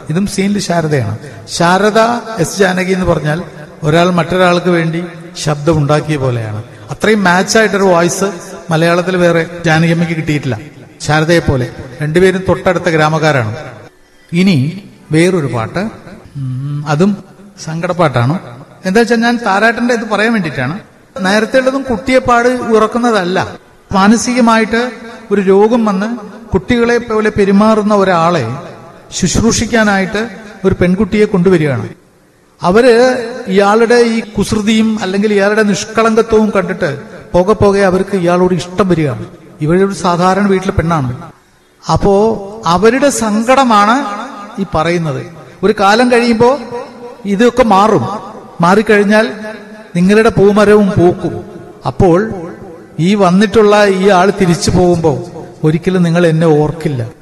ഇതും സീനിൽ ശാരദയാണ് ശാരദ എസ് ജാനകി എന്ന് പറഞ്ഞാൽ ഒരാൾ മറ്റൊരാൾക്ക് വേണ്ടി ശബ്ദം ഉണ്ടാക്കിയ പോലെയാണ് അത്രയും മാച്ചായിട്ടൊരു വോയിസ് മലയാളത്തിൽ വേറെ ജാനകിയമ്മയ്ക്ക് കിട്ടിയിട്ടില്ല ശാരദയെ പോലെ രണ്ടുപേരും തൊട്ടടുത്ത ഗ്രാമക്കാരാണ് ഇനി വേറൊരു പാട്ട് ഉം, അതും സങ്കടപ്പാട്ടാണ് എന്താ വെച്ചാൽ ഞാൻ താരാട്ടന്റെ ഇത് പറയാൻ വേണ്ടിയിട്ടാണ് നേരത്തെ ഉള്ളതും കുട്ടിയെ പാട് ഉറക്കുന്നതല്ല മാനസികമായിട്ട് ഒരു രോഗം വന്ന് കുട്ടികളെ പോലെ പെരുമാറുന്ന ഒരാളെ ശുശ്രൂഷിക്കാനായിട്ട് ഒരു പെൺകുട്ടിയെ കൊണ്ടുവരികയാണ് അവര് ഇയാളുടെ ഈ കുസൃതിയും അല്ലെങ്കിൽ ഇയാളുടെ നിഷ്കളങ്കത്വവും കണ്ടിട്ട് പോകെ പോകെ അവർക്ക് ഇയാളോട് ഇഷ്ടം വരികയാണ് ഇവരൊരു സാധാരണ വീട്ടിലെ പെണ്ണാണ് അപ്പോ അവരുടെ സങ്കടമാണ് ഈ പറയുന്നത് ഒരു കാലം കഴിയുമ്പോ ഇതൊക്കെ മാറും മാറിക്കഴിഞ്ഞാൽ നിങ്ങളുടെ പൂമരവും പൂക്കും അപ്പോൾ ഈ വന്നിട്ടുള്ള ഈ ആൾ തിരിച്ചു പോകുമ്പോൾ ഒരിക്കലും നിങ്ങൾ എന്നെ ഓർക്കില്ല